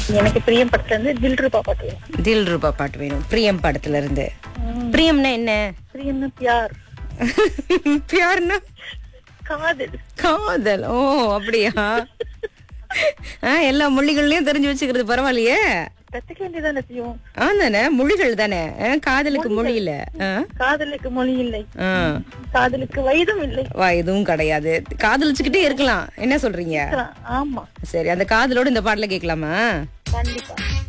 எனக்கு பிரியம் படத்துல இருந்து தில் ரூபா பாட்டு வேணும் தில் ரூபா பாட்டு வேணும் பிரியம் படத்துல இருந்து பிரியம்னா என்ன பிரியம்னு பியார் பியார்னா காதல் காதல் ஓ அப்படியா ஆ, எல்லா மொழிகள்லயும் தெரிஞ்சு வச்சுக்கிறது பரவாயில்லையே கத்துக்க வேண்டியதானே செய்யும் ஆந்தானே மொழிகள் தானே ஆ, காதலுக்கு மொழி இல்ல ஆ? காதலுக்கு மொழி இல்லை ஆ. காதலுக்கு வயதும் இல்லை வா எதுவும் கிடையாது காதலிச்சுக்கிட்டே இருக்கலாம் என்ன சொல்றீங்க ஆமா சரி அந்த காதலோட இந்த பாட்டுல கேட்கலாமா கண்டிப்பா